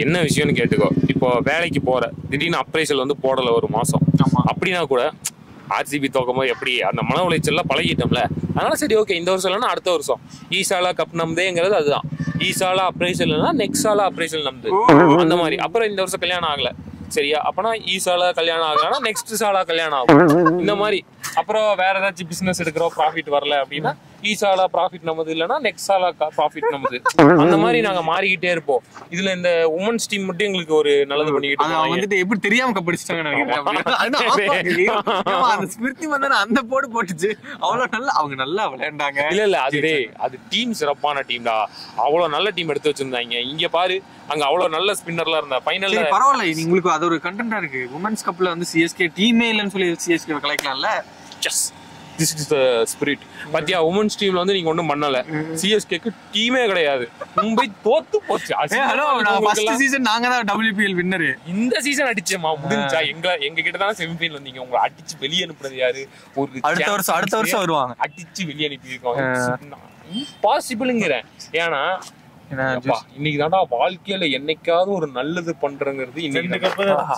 என்ன விஷயம்னு கேட்டுக்கோ இப்போ வேலைக்கு போற திடீர்னு அப்ரைசல் வந்து போடல ஒரு மாசம் ஆமா. அப்படின்னா கூட ஆர்சிபி தோக்கும்போது எப்படி அந்த மன உளைச்சல்லாம் பழகிட்டோம்ல அதனால சரி ஓகே இந்த வருஷம் இல்லைன்னா அடுத்த வருஷம் ஈசாலா கப் நம்பதேங்கிறது அதுதான் ஈசாலா அப்ரைசல் இல்லைன்னா நெக்ஸ்ட் சாலா அப்ரைசல் நம்புது அந்த மாதிரி அப்புறம் இந்த வருஷம் கல்யாணம் ஆகல சரியா அப்பனா ஈசாலா கல்யாணம் ஆகலன்னா நெக்ஸ்ட் சாலா கல்யாணம் ஆகும் இந்த மாதிரி அப்புறம் வேற ஏதாச்சும் பிசினஸ் எடுக்கிறோம் ப்ராஃபிட் வரல அப்படின்னா ஈசாலா ப்ராஃபிட் நமது இல்லைன்னா நெக்ஸ்ட் சாலா ப்ராஃபிட் நமது அந்த மாதிரி நாங்க மாறிக்கிட்டே இருப்போம் இதுல இந்த உமன்ஸ் டீம் மட்டும் எங்களுக்கு ஒரு நல்லது பண்ணிக்கிட்டு அது அவங்க இருக்காங்க. வந்துட்டு எப்படி தெரியாம கப்படிச்சிட்டாங்க நினைக்கிறேன் அதுதான் ஆமா, அந்த ஸ்மிருதி வந்து அந்த போடு போட்டுச்சு அவ்வளவு நல்லா அவங்க நல்லா விளையாண்டாங்க இல்ல இல்ல அது டேய், அது டீம் சிறப்பான டீம்டா அவ்வளவு நல்ல டீம் எடுத்து வச்சிருந்தாங்க இங்க பாரு அங்க அவ்வளவு நல்ல ஸ்பின்னர்லாம் இருந்தா ஃபைனல்ல சரி பரவாயில்ல இது உங்களுக்கு அது ஒரு கண்டென்ட்டா இருக்கு உமன்ஸ் கப்ல வந்து சிஎஸ்கே டீமே இல்லைன்னு சொல்லி சிஎஸ்கே கலைக்கலாம்ல yes this is the spirit பாத்தியா உமன்ஸ் டீம்ல வந்து நீங்க ஒண்ணும் பண்ணல சிஎஸ்கேக்கு டீமே கிடையாது மும்பை தோத்து போச்சு ஏ ஹலோ அசிங்கமா நான் இருக்கு ஃபர்ஸ்ட் உங்களுக்கெல்லாம். சீசன் நாங்க தான் டபிள்யூபிஎல் வின்னரு இந்த சீசன் அடிச்சேமா முடிஞ்சா எங்க எங்க கிட்ட தான் செமிஃபைனல் வந்தீங்க உங்களை அடிச்சு வெளியே அனுப்புறது யாரு ஒரு அடுத்த வருஷம் அடுத்த வருஷம் வருவாங்க அடிச்சு வெளியே அனுப்பியிருக்கோம் இம்பாசிபிள்ங்கிறேன் ஏன்னா அப்பா, இன்னைக்கு தான்டா வாழ்க்கையில என்னைக்காவது ஒரு நல்லது பண்றங்கிறது இன்னைக்கு தான்.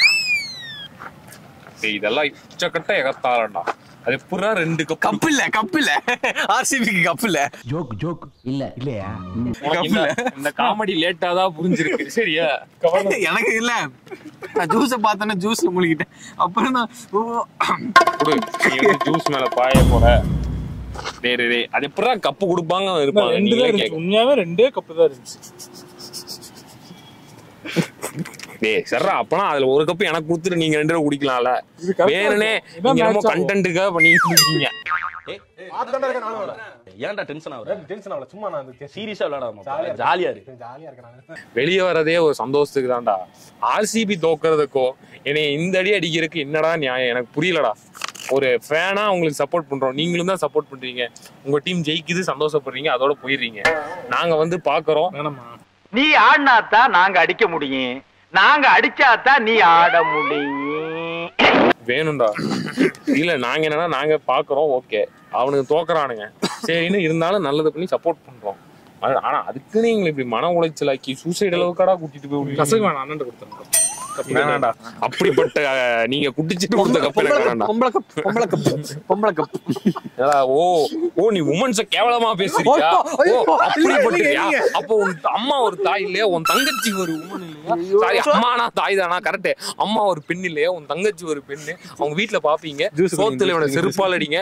டேய், இதெல்லாம் உச்சக்கட்ட எகத்தாலண்டா அது எப்படா ரெண்டு கப் கப் இல்ல கப் இல்ல ஆர்சிபிக்கு கப் இல்ல ஜோக் ஜோக் இல்ல இல்லையா உனக்கு இந்த இந்த காமெடி லேட்டா தான் புரிஞ்சிருக்கு சரியா எனக்கு இல்ல நான் ஜூஸ பார்த்தேன்னா ஜூஸ்ல முழுகிட்டேன் அப்புறம் நான் ஓ, குடு நீ வந்து ஜூஸ் மேல பாய போற டேய் டேய், டேய் அது எப்படா கப்பு கொடுப்பாங்க இருப்பாங்க ரெண்டு தான் நீங்களே இருந்துச்சு கேட்க உண்மையாவே ரெண்டே கப்பு தான் இருந்துச்சு டேய் சர்ரா அப்பனா அதுல ஒரு கப்பு எனக்கு கொடுத்துட்டு நீங்க ரெண்டு பேரும் குடிக்கலாம்ல இது correct ஆ வேணுனே இருக்கும். இதான் நீங்க என்னமோ match ஆகும். கண்டென்ட்டுக்காக பண்ணிட்டு இருக்கீங்க ஏன்டா டென்ஷன் ஆகுற டென்ஷன் ஆகல சும்மா நான் சீரியஸா விளையாடாம ஜாலியா இருக்கு ஜாலியா இருக்கிறாங்க வெளியே வரதே ஒரு சந்தோஷத்துக்கு தான்டா ஆர்சிபி தோக்குறதுக்கோ என்னை இந்த அடி அடிக்கிறதுக்கு என்னடா நியாயம் எனக்கு புரியலடா ஒரு ஃபேனா உங்களுக்கு சப்போர்ட் பண்றோம் நீங்களும் தான் சப்போர்ட் பண்றீங்க உங்க டீம் ஜெயிக்குது சந்தோஷப்படுறீங்க அதோட போயிடுறீங்க நாங்க வந்து பாக்குறோம் வேணாமா நீ ஆடினாத்தான் நாங்க அடிக்க முடியும் நாங்க அடிச்சாதான் நீ ஆட முடியும் வேணும்டா இல்ல நாங்க என்னன்னா நாங்க பாக்குறோம் ஓகே அவனுக்கு தோக்குறானுங்க சரின்னு இருந்தாலும் நல்லது பண்ணி சப்போர்ட் பண்றோம் ஆனா ஆனா அதுக்குன்னு எங்களை இப்படி மன உளைச்சலாக்கி சூசைட் அளவுக்காடா கூட்டிட்டு போய் விடுறீங்க? கசக்கு வேணாம் அண்ணன் கொடுத்துருக்கோம் வேணாம்டா அப்படிப்பட்ட அஹ், நீங்க குடிச்சிட்டு கொடுத்த கப்ப எனக்கு வேணாம்டா பொம்பளை கப் பொம்பளை கப் பொம்பளை கப் ஏடா, ஓ ஓ நீ உமன்ஸ கேவலமா பேசுறியா ஐயோ, ஓ அப்படிப்பட்டியா இல்லைங்க. அப்போ உன் அம்மா ஒரு தாய் இல்லையா உன் தங்கச்சி ஒரு உமன் இல்லையா சாரி அம்மானா தாய் தானா கரெக்ட் அம்மா ஒரு பெண் இல்லையா உன் தங்கச்சி ஒரு பெண்ணு அவங்க வீட்ல பாப்பீங்க Juice சோத்துல இவனை செருப்பால் அடிங்க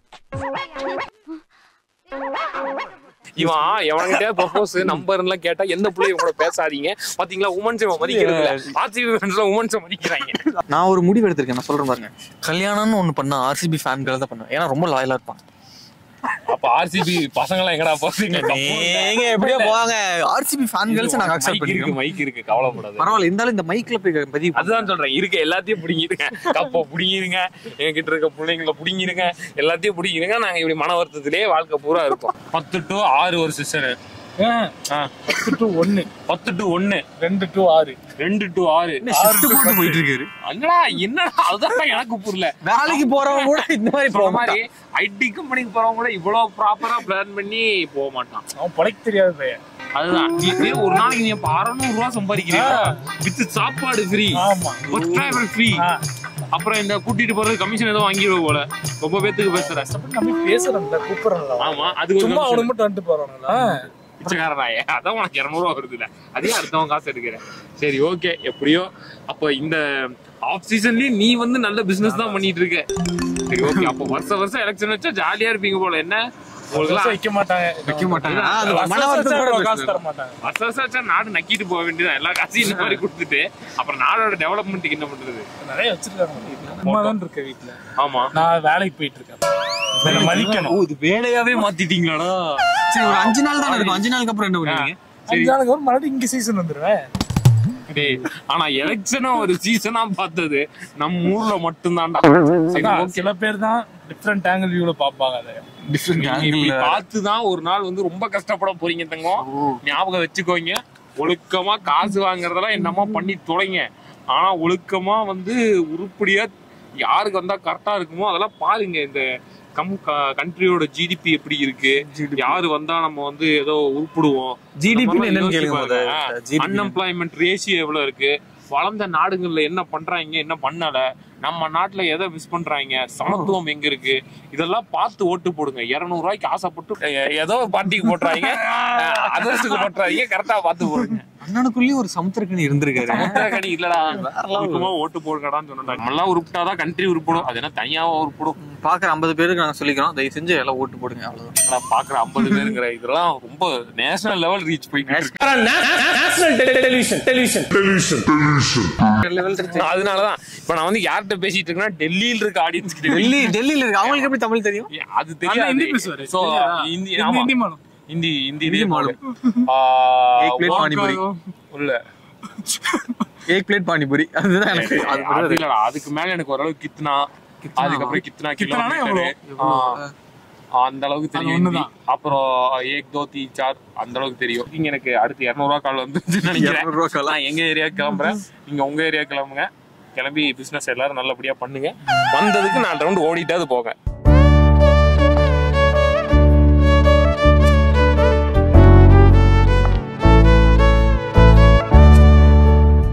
இவன் எவன்கிட்ட ப்ரொபோஸ் நம்பர் எல்லாம் கேட்டா எந்த பிள்ளைய கூட பேசாதீங்க பாத்தீங்களா உமன்ஸ் மதிக்கிறது இல்ல ஆர்சிபி ஃபேன்ஸ்ல உமன்ஸ் மதிக்கிறாங்க நான் ஒரு முடிவு எடுத்திருக்கேன் நான் சொல்றேன் பாருங்க கல்யாணம்னு ஒண்ணு பண்ணா ஆர்சிபி ஃபேன்கள் தான் பண்ணுவேன் ஏன்னா ரொம்ப லாயலா இருப்பான் அப்ப ஆர்சிபி பசங்க எல்லாம் எங்கடா போறீங்க நீங்க எப்படியோ போவாங்க ஆர்சிபி ஃபேன்கள்ஸ் நாங்க அக்செப்ட் மைக் இருக்கு பண்ணிக்கிறோம் மைக் இருக்கு கவலைப்படாத பரவாயில்ல இருந்தாலும் இந்த மைக்ல போய் பதிவு அதுதான் சொல்றேன் இருக்க எல்லாத்தையும் பிடிங்கிருங்க கப்பை பிடிங்கிருங்க எங்ககிட்ட இருக்க பிள்ளைங்களை பிடிங்கிருங்க எல்லாத்தையும் பிடிங்கிருங்க நாங்க இப்படி மன வருத்தத்திலே வாழ்க்கை பூரா இருப்போம் பத்து டு ஆறு ஒரு சிஸ்டர் பத்து டு ஒன்னு பத்து டு ஒன்னு ரெண்டு டு ஆறு ரெண்டு டு ஆறு ஷிஃப்ட் போட்டு போயிட்டு இருக்காரு என்னடா என்னடா அதுதான் எனக்கு புரியல வேலைக்கு போறவங்க கூட இந்த மாதிரி சொல்ற போக மாதிரி ஐடி கம்பெனிக்கு போறவங்க கூட இவ்வளவு ப்ராப்பரா பிளான் பண்ணி போக மாட்டான் அவன் பழைக்க தெரியாத பையன் அதுதான் நீ நீ ஒரு நாளைக்கு நீ இப்ப அறுநூறு ரூபா சம்பாதிக்கிறீங்க வித் சாப்பாடு ஃப்ரீ ஆமா பஸ் டிரைவர் ஃப்ரீ ஆ. அப்புறம் இந்த கூட்டிட்டு போறது கமிஷன் ஏதோ வாங்கிடுவ போல ரொம்ப பேத்துக்கு பேசுற கஷ்டப்பட்டு நம்ம பேசுறோம்ல கூப்பிடுறோம்ல ஆமா அதுக்கு சும்மா சும்மா அவனுக்கு மட்டும் வந்துட்டு போறானுங்களா பிச்சைக்காரனாயே அதான் உனக்கு இரநூறுவா வருதுல அதே அடுத்தவன் காசு எடுக்கிறேன் சரி ஓகே எப்படியோ அப்ப இந்த ஆஃப் சீசன்லயே நீ வந்து நல்ல பிசினஸ் தான் பண்ணிட்டு இருக்க சரி ஓகே அப்ப வருஷம் வருஷம் எலெக்ஷன் வச்சா ஜாலியா இருப்பீங்க போல என்ன உங்களுக்கு வைக்க மாட்டாங்க வைக்க மாட்டாங்க ஆ, அது வருஷம் மன வருத்தம் வருஷம் கூட அவ்வளவு காசு பேசுறது. தர மாட்டாங்க வருஷம் வருஷம் வச்சா நாடு நக்கிட்டு போக வேண்டியதான் எல்லா காசையும் இந்த மாதிரி கொடுத்துட்டு அப்புறம் நாடோட டெவலப்மெண்ட்டுக்கு என்ன பண்றது நிறைய வச்சிருக்காங்க சும்மா தான் இருக்க வீட்டுல ஆமா நான் வேலைக்கு போயிட்டு இருக்கேன் என்னை மதிக்கணும் இது வேலையாவே மாத்திட்டீங்களாடா சரி ஒரு அஞ்சு நாள் தானே இருக்கும் அஞ்சு நாளுக்கு அப்புறம் என்ன பண்ணுவீங்க அஞ்சு நாளுக்கு அப்புறம் மறுபடியும் இங்க சீசன் வந்துருவேன் டேய், ஆனா எலெக்ஷனா ஒரு சீசனா பார்த்தது நம்ம ஊர்ல மட்டும்தான்டா சரி, அதான், okay. சில பேர் தான் டிஃப்ரெண்ட் ஆங்கிள் வியூல பாப்பாங்க அதை டிஃப்ரெண்ட் இப்படி பார்த்துதான் ஒரு நாள் வந்து ரொம்ப கஷ்டப்பட போறீங்க தங்கம் ஞாபகம் வச்சுக்கோங்க ஒழுக்கமா காசு வாங்குறதெல்லாம் என்னமோ பண்ணி தொலைங்க ஆனா ஒழுக்கமா வந்து உருப்படியா யாருக்கு வந்தா கரெக்டா இருக்குமோ அதெல்லாம் பாருங்க இந்த கம் கண்ட்ரியோட ஜிடிபி எப்படி இருக்கு யாரு வந்தா நம்ம வந்து ஏதோ உருப்பிடுவோம் GDP ன்னு என்னன்னு கேளுங்க முத. GDP. அன்எம்ப்ளாய்மெண்ட் ரேஷியோ எவ்வளவு இருக்கு வளர்ந்த நாடுகள்ல என்ன பண்றாங்க என்ன பண்ணல நம்ம நாட்டுல எதை மிஸ் பண்றாங்க சமத்துவம் எங்க இருக்கு இதெல்லாம் பார்த்து ஓட்டு போடுங்க 200 ரூபாய்க்கு ஆசைப்பட்டு எ- ஏதோ பார்ட்டிக்கு போட்டுறாங்க அதர்ஸுக்கு போட்டுறாங்க கரெக்டா பார்த்து போடுங்க அண்ணனுக்குள்ளேயும் ஒரு சமுத்திரக்கணி இருந்திருக்காரு சமுத்திரக்கனி இல்லடா சுத்தமா ஓட்டு போடுங்கடான்னு சொன்னா நம்மளாம் உருப்பிட்டாதான் கண்ட்ரி உருப்பிடும் அது என்ன தனியாவா உருப்பிடும் பாக்குற ஐம்பது பேருக்கு நாங்க சொல்லிக்கிறோம் தயவு செஞ்சு எல்லாம் ஓட்டு போடுங்க அவ்வளவுதான் நான் பாக்குற ஐம்பது பேருங்கிற இதெல்லாம் ரொம்ப நேஷனல் லெவல் ரீச் போயிட்டு இருக்கு. அதனாலதான் இப்ப நான் வந்து யார்கிட்ட பேசிட்டு இருக்கேன்னா டெல்லியில இருக்க ஆடியன்ஸ் கிட்ட டெல்லி டெல்லியில இருக்கு அவங்களுக்கு எப்படி தமிழ் தெரியும் அது அண்ணா தெரியாது ஹிந்தி பேசுவாரு. So, தெரியாதா? ஹிந்தி ஹிந்தி- ஆமா ஹிந்தி மாலும். ஹிந்தி ஹிந்தி ஹிந்தி மாலும் Egg plate பானிபூரி. உள்ள ஏக் பிளேட் பானிபூரி அதுதான் எனக்கு அது அது மட்டும் இல்லடா அதுக்கு மேல எனக்கு ஓரளவுக்கு கித்னா அதுக்கப்புறம் கித்னா கித்னானா கிலோமீட்டர் அந்த அளவுக்கு தெரியும் ஒண்ணுதான். ஹிந்தி. அப்புறம் ஏக் தோ தீ சார் அந்த அளவுக்கு தெரியும் இங்க எனக்கு அடுத்து 200 ரூபா கால் வந்து நினைக்கிறேன் 200 ரூபா call. நான் எங்க ஏரியா கிளம்புறேன் நீங்க உங்க ஏரியா கிளம்புங்க கிளம்பி பிசினஸ் எல்லாரும் நல்லபடியா பண்ணுங்க வந்ததுக்கு நாலு ரவுண்ட் ஓடிட்டாவது போக